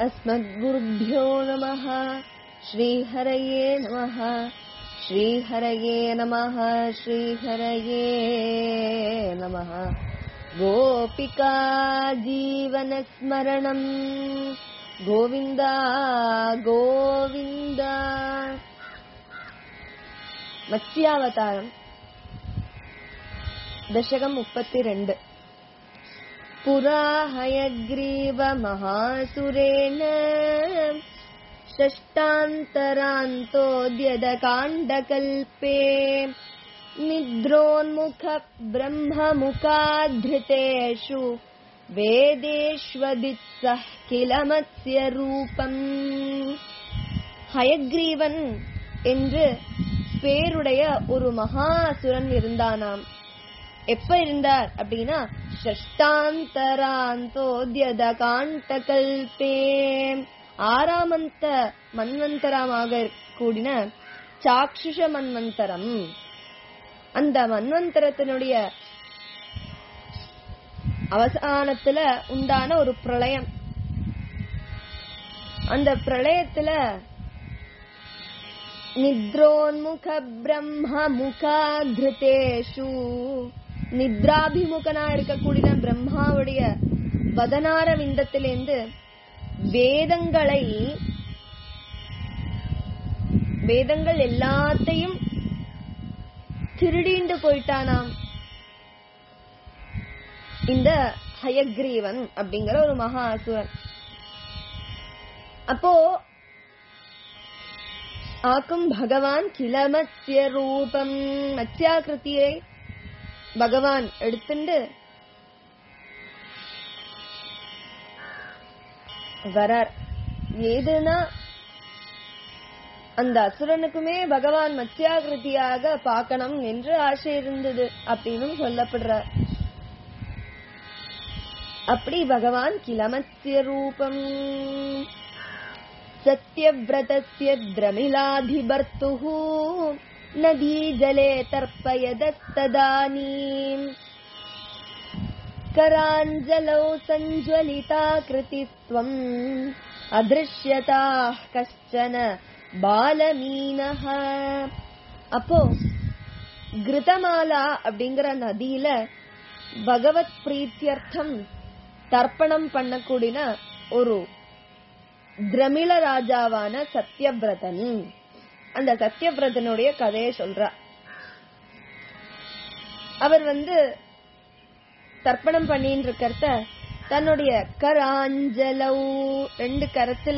अस्मद्गुरुभ्यो नमः श्रीहरये नमः श्रीहरये नमः श्रीहरये नमः गोपिका जीवनस्मरणम् गोविन्द गोविन्द மத்ஸ்யாவதாரம் दशकम् मुप्पत्तिरेण्ड् पुरा हयग्रीवमहासुरेण षष्टान्तरान्तोद्यदकाण्डकल्पे निद्रोन्मुखब्रह्ममुखाधृतेषु वेदेष्वदित्सः किल मत्स्यरूपम् ஹயக்ரீவன் என்று பேருடைய ஒரு மகாசுரன் இருந்தானாம் எப்ப இருந்தார் அப்படின்னா ஷஷ்டாந்தராந்தோத்யத காண்டகல்பே ஆறாமந்த மன்வந்தரமாக கூடின சாக்ஷுஷ மன்வந்தரம் அந்த மன்வந்தரத்தினுடைய அவசானத்துல உண்டான ஒரு பிரளயம் அந்த பிரளயத்துல நித்ரோன்முக பிரம்ம முகாதிருத்தேஷு நித்ராபிமுகனா இருக்கக்கூடிய பிரம்மாவுடைய வதனார விந்தத்திலிருந்து வேதங்களை வேதங்கள் எல்லாத்தையும் திருடிண்டு போயிட்டானாம் இந்த ஹயக்ரீவன் அப்படிங்கிற ஒரு மகா அசுரன் அப்போ ஆக்கும் பகவான் கில மத்ய ரூபம் மத்யாகிருத்தியை பகவான் எடுத்துண்டு வரார் ஏதுனா அந்த அசுரனுக்குமே பகவான் மத்யாகிருத்தியாக பார்க்கணும் என்று ஆசை இருந்தது அப்படின்னு சொல்லப்படுறார் அப்படி பகவான் கிளமத்ய ரூபம் सत्यव्रतस्य द्रमिलाधिभर्तुः नदीजले तर्पयदस्तदानीम् कराञ्जलौ सञ्ज्वलिताकृतित्वम् अदृश्यताः कश्चन பாலமீனஹ அப்போ கிருதமாலா அப்படிங்கிற நதியில பகவத் பிரீத்தியர்த்தம் தர்ப்பணம் பண்ணக்கூடிய ஒரு திரமிள ராஜாவான சத்யவிரதன் அந்த சத்யவிரதனுடைய கதையை சொல்றா அவர் வந்து தர்ப்பணம் பண்ணிட்டு இருக்கிறத தன்னுடைய கராஞ்சலவு ரெண்டு கரத்துல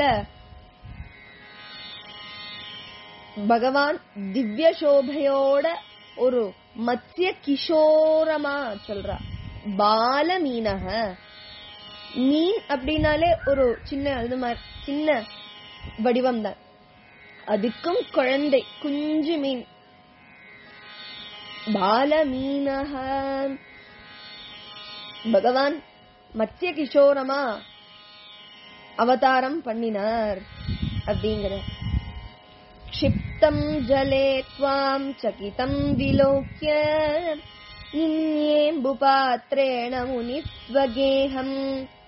பகவான் திவ்ய சோபையோட ஒரு மத்திய கிஷோரமா சொல்றா பால மீனக மீன் அப்படின்னாலே ஒரு சின்ன இது மாதிரி சின்ன வடிவம் தான் அதுக்கும் குழந்தை குஞ்சு மீன் பால மீனக பகவான் மத்திய கிஷோரமா அவதாரம் பண்ணினார் அப்படிங்கிற क्षिप्तम् जले त्वाम् चकितम् विलोक्य निन्येऽम्बुपात्रेण मुनिस्वगेहम्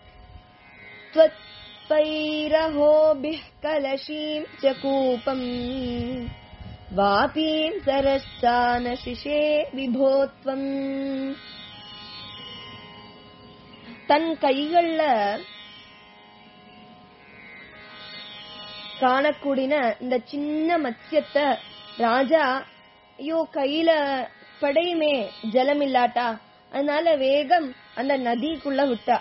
त्वत्पैरहोभिः कलशीम् च कूपम् वापीम् सरस्सानशिषे विभो त्वम् தன் கைகள்ல காணக்கூடிய இந்த சின்ன மத்யத்தை ராஜா ஐயோ கையில படையுமே ஜலம் இல்லாட்டா அதனால வேகம் அந்த நதிக்குள்ள விட்டா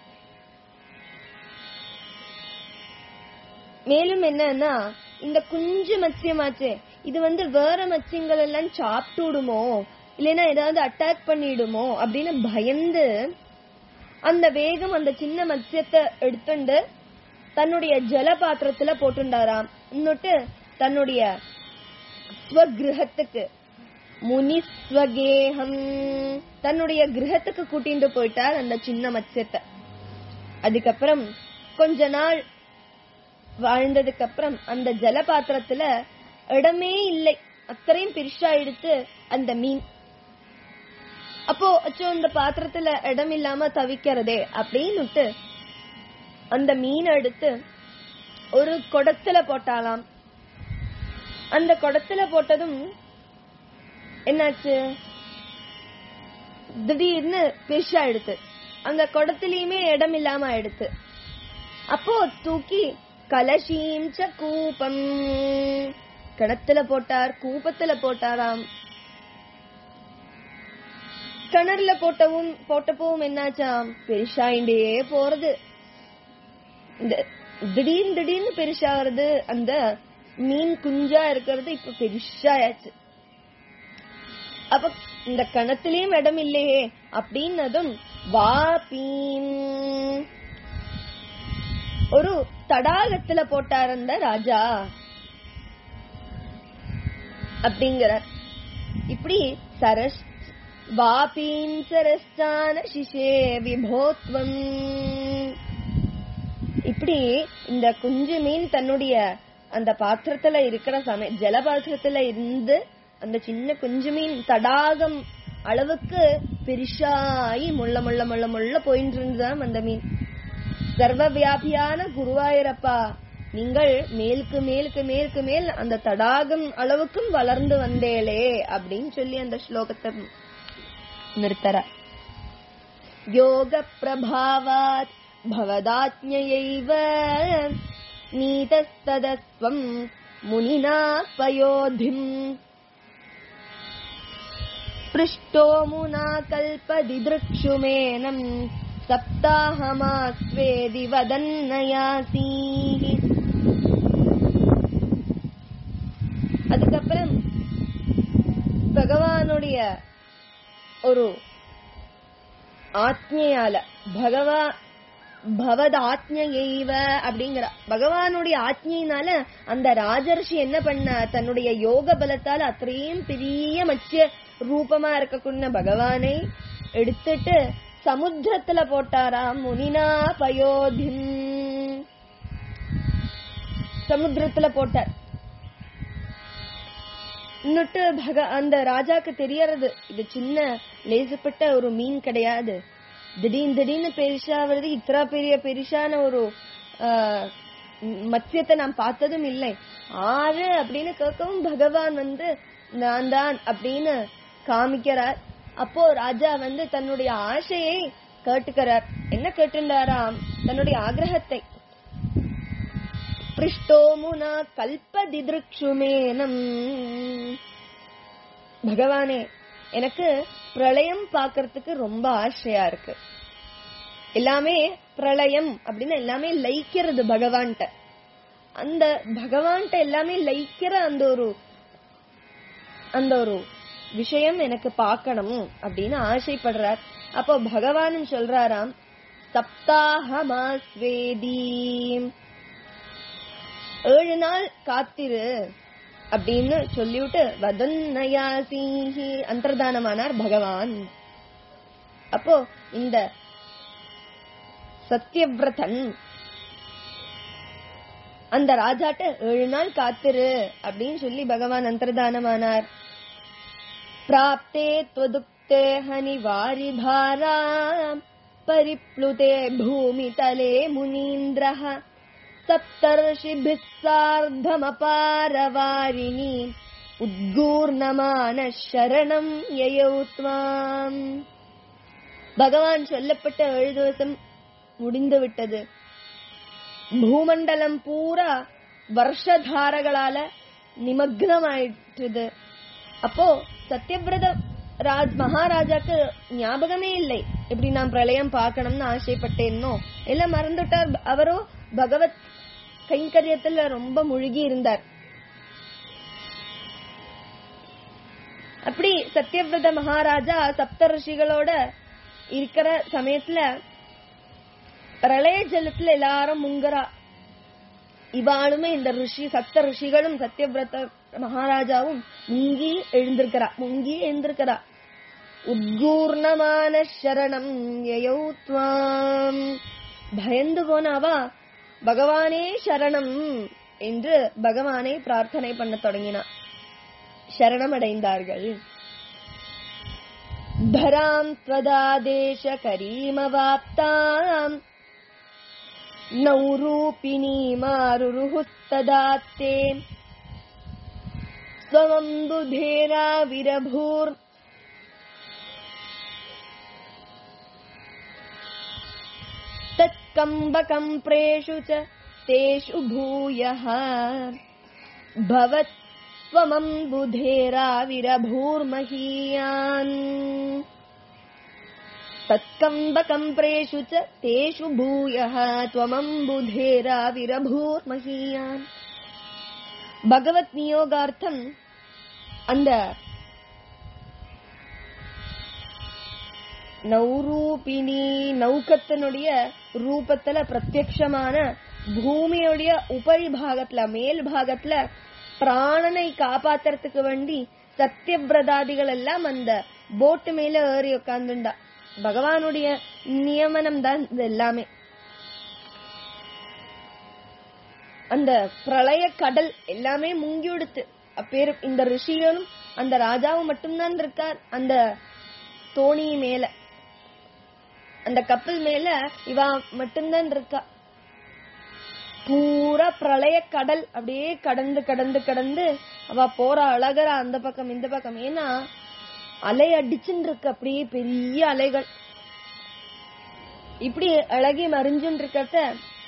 மேலும் என்னன்னா இந்த குஞ்சு மத்யமாச்சே இது வந்து வேற மத்யங்கள் எல்லாம் சாப்பிட்டு விடுமோ இல்லைன்னா ஏதாவது அட்டாக் பண்ணிடுமோ அப்படின்னு பயந்து அந்த வேகம் அந்த சின்ன மத்யத்தை எடுத்துண்டு தன்னுடைய ஜல பாத்திரத்துல போட்டுண்டாராம் இன்னொட்டு தன்னுடைய ஸ்வகிரகத்துக்கு முனிஸ்வகேகம் தன்னுடைய கிரகத்துக்கு கூட்டிட்டு போயிட்டார் அந்த சின்ன மத்யத்தை அதுக்கப்புறம் கொஞ்ச நாள் வாழ்ந்ததுக்கு அப்புறம் அந்த ஜல பாத்திரத்துல இடமே இல்லை அத்தனையும் பெருசா எடுத்து அந்த மீன் அப்போ அச்சோ இந்த பாத்திரத்துல இடம் இல்லாம தவிக்கிறதே அப்படின்னுட்டு அந்த மீனை எடுத்து ஒரு குடத்துல போட்டாலாம் அந்த குடத்துல போட்டதும் என்னாச்சு திடீர்னு பெருசா எடுத்து அந்த குடத்திலயுமே இடம் இல்லாம ஆயிடுத்து அப்போ தூக்கி கலசீம் ச கூபம் கிணத்துல போட்டார் கூப்பத்துல போட்டாராம் கிணறுல போட்டவும் போட்டப்பவும் என்னாச்சாம் பெருசாயிண்டே போறது இந்த திடீர்னு திடீர்னு பெருசாகிறது அந்த மீன் குஞ்சா இருக்கிறது இப்ப பெருசாயாச்சு அப்ப இந்த கணத்திலயும் இடம் இல்லையே அப்படின்னதும் வாபீம் ஒரு தடாகத்துல போட்டார் அந்த ராஜா அப்படிங்கிறார் இப்படி சரஸ் வாபீம் சரஸ்தான சிஷே விபோத்வம் இப்படி இந்த குஞ்சு மீன் தன்னுடைய அந்த பாத்திரத்துல இருக்கிற சமய ஜல பாத்திரத்துல இருந்து அந்த சின்ன குஞ்சு மீன் தடாகம் அளவுக்கு பெருசாயி முள்ள முள்ள முள்ள முள்ள போயிட்டு இருந்ததாம் அந்த மீன் சர்வ வியாபியான குருவாயூரப்பா நீங்கள் மேலுக்கு மேலுக்கு மேலுக்கு மேல் அந்த தடாகம் அளவுக்கும் வளர்ந்து வந்தேளே அப்படின்னு சொல்லி அந்த ஸ்லோகத்தை நிறுத்தற யோக பிரபாவாத் भवदाज्ञयैव नीतस्तदस्त्वम् मुनिना पयोधिम् पृष्टो मुना कल्पदिदृक्षुमेनम् सप्ताहमास्वेदि वदन्नयासी அதுக்கப்புறம் பகவானுடைய ஒரு ஆத்மையால பகவா பவத் ஆத்மையைவ அப்படிங்கிற பகவானுடைய ஆத்மையினால அந்த ராஜர்ஷி என்ன பண்ண தன்னுடைய யோக பலத்தால அത്രയും பெரிய மச்சிய ரூபமா இருக்கக்கூடிய பகவானை எடுத்துட்டு சமுத்திரத்துல போட்டாராம் முனினா பயோதிம் சமுத்திரத்துல போட்டார் இன்னொட்டு பக அந்த ராஜாக்கு தெரியறது இது சின்ன லேசுப்பட்ட ஒரு மீன் கிடையாது திடீர்னு திடீர்னு பெருசா வருது இத்தனை பெரிய பெருசான ஒரு மத்தியத்தை நான் பார்த்ததும் இல்லை ஆறு அப்படின்னு கேட்கவும் பகவான் வந்து நான் தான் அப்படின்னு காமிக்கிறார் அப்போ ராஜா வந்து தன்னுடைய ஆசையை கேட்டுக்கிறார் என்ன கேட்டுண்டாராம் தன்னுடைய ஆகிரகத்தை பிருஷ்டோமுனா கல்பதிதிருக்ஷுமேனம் பகவானே எனக்கு பிரளயம் பாக்குறதுக்கு ரொம்ப ஆசையா இருக்கு எல்லாமே பிரளயம் அப்படின்னு எல்லாமே லைக்கிறது பகவான்கிட்ட அந்த பகவான்கிட்ட எல்லாமே லைக்கிற அந்த ஒரு அந்த ஒரு விஷயம் எனக்கு பார்க்கணும் அப்படின்னு ஆசைப்படுறார் அப்போ பகவான் சொல்றாராம் சப்தாகமாஸ்வேதி ஏழு நாள் காத்திரு அப்படின்னு சொல்லிவிட்டு வதன்னயாசீஹி அந்தர்தானமானார் பகவான் அப்போ இந்த சத்யவிரதன் அந்த ராஜாட்ட ஏழு நாள் காத்திரு அப்படின்னு சொல்லி பகவான் அந்தர்தானமானார் பிராப்தே त्वदुक्ते हनिवारिधारा परिप्लुते भूमितले मुनीन्द्रः सप्तर्षिभिः सार्धमपारवारिणि உத்கூர்ணமான சரணம் யயௌ துவாம் பகவான் சொல்லப்பட்ட ஏழு திவசம் முடிந்து விட்டது பூமண்டலம் பூரா வருஷதாரங்களால நிமக்னமாயிட்டுது அப்போ சத்யவிரத ராஜ் மகாராஜாக்கு ஞாபகமே இல்லை இப்படி நான் பிரளயம் பார்க்கணும்னு ஆசைப்பட்டேன்னோ எல்லாம் மறந்துட்டார் அவரோ பகவத் கைங்கரியத்துல ரொம்ப முழுகி இருந்தார் அப்படி சத்யவிரத மகாராஜா சப்த ரிஷிகளோட இருக்கிற சமயத்துல பிரளய ஜலத்துல எல்லாரும் முங்கரா இவாளுமே இந்த ரிஷி சப்த ரிஷிகளும் சத்யவிரத மகாராஜாவும் முங்கி எழுந்திருக்கிறா முங்கி எழுந்திருக்கிறா உத்கூர்ணமான சரணம் யயௌ துவாம் பயந்து போனாவா பகவானே சரணம் என்று பகவானை பிரார்த்தனை பண்ண தொடங்கினார் சரணமடைந்தார்கள் தராம் त्वदादेश करीमवाप्ताम् नौरूपिणी मारुरुहुस्तदात्ते स्वमम्बुधेराविरभूर् तत्कम्बकम्प्रेषु च तेषु भूयः भवत्वमम्बुधेराविरभूर्महीयान् तत्कम्बकम्प्रेषु च तेषु भूयः त्वमम्बुधेराविरभूर्महीयान् பகவத் நியோகார்த்தம் அந்த நௌரூபிணி நௌக்கத்தினுடைய ரூபத்துல பிரத்யக்ஷமான பூமியுடைய உபரி பாகத்துல மேல் பாகத்துல பிராணனை காப்பாத்துறதுக்கு வேண்டி சத்தியபிரதாதிகள் எல்லாம் அந்த போட்டு மேல ஏறி உட்கார்ந்துண்டா பகவானுடைய நியமனம் தான் இது எல்லாமே அந்த பிரளய கடல் எல்லாமே முங்கி விடுத்து அப்பேரு இந்த ரிஷிகளும் அந்த ராஜாவும் மட்டும்தான் இருக்கார் அந்த தோணி மேல அந்த கப்பல் மேல இவா மட்டும்தான் இருக்கா பூரா பிரளய கடல் அப்படியே கடந்து கடந்து கடந்து அவ போற அழகரா அந்த பக்கம் இந்த பக்கம் ஏன்னா அலை அடிச்சுன்னு இருக்கு அப்படியே பெரிய அலைகள் இப்படி அழகி மறிஞ்சுன்னு இருக்கத்த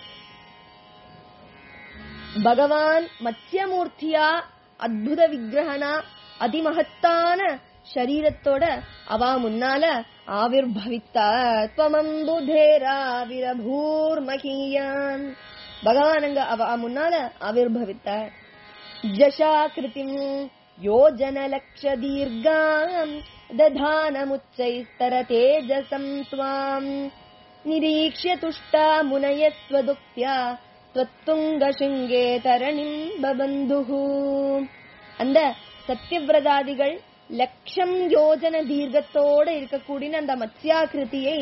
பகவான் மத்யமூர்த்தியா அத்புத விக்கிரகனா அதிமகத்தான சரீரத்தோட அவ முன்னால ஆவிர்பவித்தார் துவமம்புதேராவிரபூர் மகியான் பகவான் அங்க அவ முன்னால ஆவிர்பவித்தார் ஜஷாகிருதிம் யோஜன லக்ஷ தீர்காம் दधानमुच्चैस्तर तेजसम् त्वाम् निरीक्ष्य तुष्टा मुनयस्वदुक्त्या त्वत्तुङ्गशृङ्गे தரணிம் பபந்துஹு அந்த சத்தியவிரதாதிகள் லட்சம் யோஜன தீர்க்கத்தோட இருக்கக்கூடிய அந்த மத்ஸ்யாகிருதியை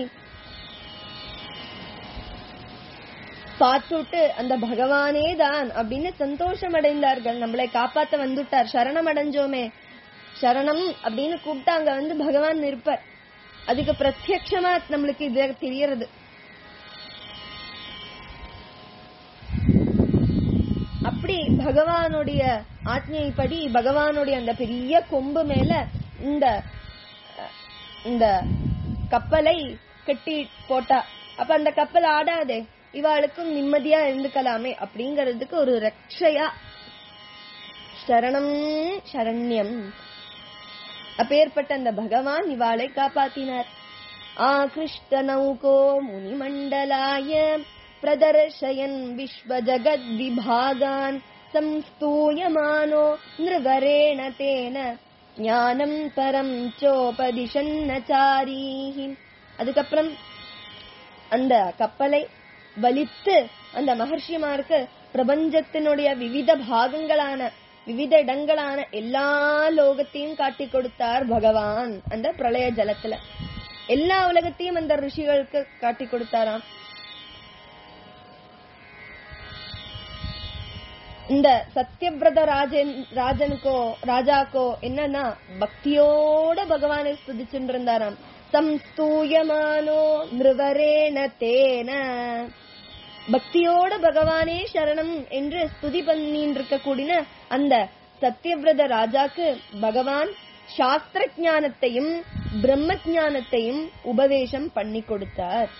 பார்த்துட்டு அந்த பகவானே தான் அப்படின்னு சந்தோஷம் அடைந்தார்கள் நம்மளை காப்பாத்த வந்துட்டார் சரணம் அடைஞ்சோமே சரணம் அப்படின்னு கூப்பிட்டா அங்க வந்து பகவான் இருப்பார் அதுக்கு பிரத்யக்ஷமா நம்மளுக்கு இது தெரியறது அப்படி பகவானுடைய ஆத்மியைப்படி பகவானுடைய அந்த பெரிய கொம்பு மேல இந்த இந்த கப்பலை கட்டி போட்டா அப்ப அந்த கப்பல் ஆடாதே இவாளுக்கும் நிம்மதியா இருந்துக்கலாமே அப்படிங்கறதுக்கு ஒரு ரக்ஷையா சரணம் சரண்யம் அப்பேற்பட்ட அந்த பகவான் இவாளை காப்பாத்தினார் ஆகிருஷ்ட நௌகோ முனிமண்டலாய பிரதர்ஷயன் விஸ்வ ஜகத் விபாகான் சம்ஸ்தூயமானோ நிருவரேண தேன ஞானம் பரம் சோபதிஷன்னச்சாரீஹி அதுக்கப்புறம் அந்த கப்பலை வலித்து அந்த மகர்ஷிமாருக்கு பிரபஞ்சத்தினுடைய விவித பாகங்களான விவித இடங்களான எல்லா லோகத்தையும் காட்டி கொடுத்தார் பகவான் அந்த பிரளய ஜலத்துல எல்லா உலகத்தையும் அந்த ரிஷிகளுக்கு காட்டி கொடுத்தாராம் இந்த சத்யபிரத ராஜன் ராஜனுக்கோ ராஜாக்கோ என்னன்னா பக்தியோட பகவானை ஸ்துதிச்சுட்டு இருந்தாராம் சம்ஸ்தூயமானோ நிருவரேண தேன பக்தியோட பகவானே சரணம் என்று ஸ்துதி பண்ணிட்டு இருக்கக்கூடிய அந்த சத்யவிரத ராஜாக்கு பகவான் சாஸ்திர ஞானத்தையும் பிரம்ம ஞானத்தையும் உபதேசம் பண்ணி கொடுத்தார்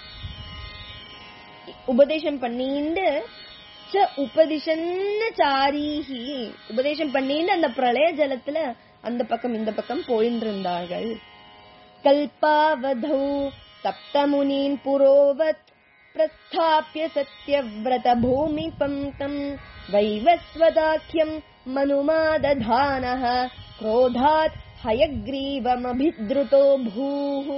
உபதேசம் பண்ணிண்டு ச உபதிஷன்ன சாரீஹி உபதேசம் பண்ணிட்டு அந்த பிரளய ஜலத்துல அந்த பக்கம் இந்த பக்கம் போயின்னு இருந்தார்கள் கல்பாவதௌ சப்தமுனீன் புரோவத் प्रस्थाप्य सत्यव्रतभूमिपङ्क्तम् वैवस्वदाख्यम् मनुमादधानः क्रोधात् ஹயக்ரீவமபித்ருதோ பூஹு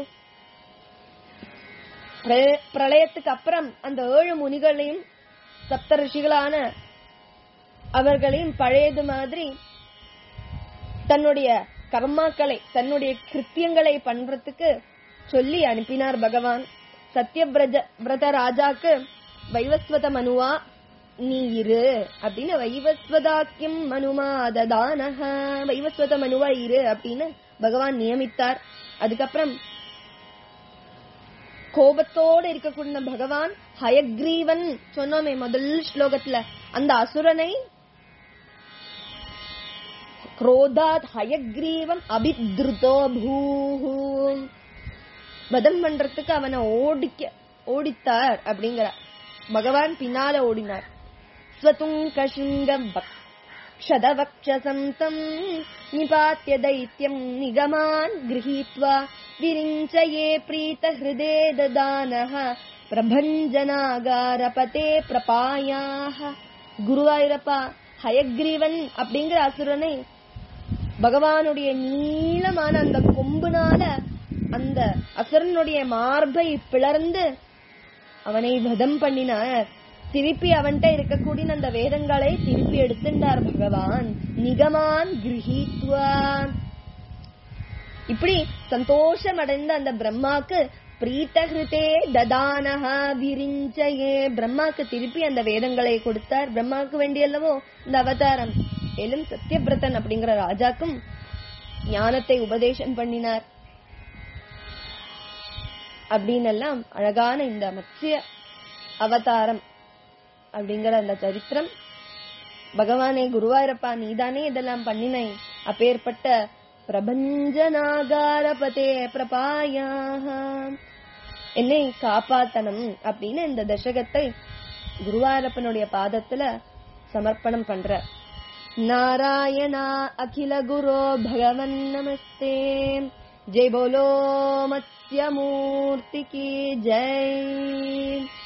பிரளயத்துக்கு அப்புறம் அந்த ஏழு முனிகளையும் சப்த ரிஷிகளான அவர்களையும் பழையது மாதிரி தன்னுடைய கர்மாக்களை தன்னுடைய கிருத்தியங்களை பண்றதுக்கு சொல்லி அனுப்பினார் பகவான் சத்யபிரஜ விரத ராஜாக்கு வைவஸ்வத மனுவா நீ இரு அப்படின்னு வைவஸ்வதாக்கியம் மனுமா அததானக வைவஸ்வத மனுவா இரு அப்படின்னு பகவான் நியமித்தார் அதுக்கப்புறம் கோபத்தோடு இருக்கக்கூடிய பகவான் ஹயக்ரீவன் சொன்னோமே முதல் ஸ்லோகத்துல அந்த அசுரனை குரோதாத் ஹயக்ரீவம் அபித்ருதோ பூஹு வதம் பண்றதுக்கு அவனை ஓடிக்க ஓடித்தார் அப்படிங்கிற பகவான் பின்னால ஓடினார் ஸ்வதுங்கசிங்கம் क्षदवक्षसं तम् निपात्य दैत्यम् निगमान् गृहीत्वा विरिञ्चये प्रीतहृदे ददानः பிரபஞ்சனாகாரபதே பிரபாயாக குருவாயூரப்பா ஹயக்ரீவன் அப்படிங்கிற அசுரனை பகவானுடைய நீளமான அந்த கொம்புனால அந்த அசுரனுடைய மார்பை பிளர்ந்து அவனை வதம் பண்ணினார் திருப்பி அவன்கிட்ட இருக்கக்கூடிய அந்த வேதங்களை திருப்பி எடுத்துட்டார் பகவான் நிகமான் கிரகித்வா இப்படி சந்தோஷம் அடைந்த அந்த பிரம்மாக்கு பிரீத்தகிருதே ததானஹா விரிஞ்சயே பிரம்மாக்கு திருப்பி அந்த வேதங்களை கொடுத்தார் பிரம்மாவுக்கு வேண்டியல்லவோ இந்த அவதாரம் மேலும் சத்யபிரதன் அப்படிங்கிற ராஜாக்கும் ஞானத்தை உபதேசம் பண்ணினார் அப்படின்னு எல்லாம் அழகான இந்த மத்ய அவதாரம் அப்படிங்கிற அந்த சரித்திரம் பகவானே குருவாயூரப்பா நீதானே இதெல்லாம் பண்ணினை அப்பேற்பட்ட பிரபஞ்சநாகாரபதே பிரபாயாக என்னை காப்பாத்தனம் அப்படின்னு இந்த தசகத்தை குருவாயூரப்பனுடைய பாதத்துல சமர்ப்பணம் பண்ற நாராயணா அகில குரோ பகவன் நமஸ்தே ஜெய் போலோ மத்யமூர்த்தி கி ஜெய்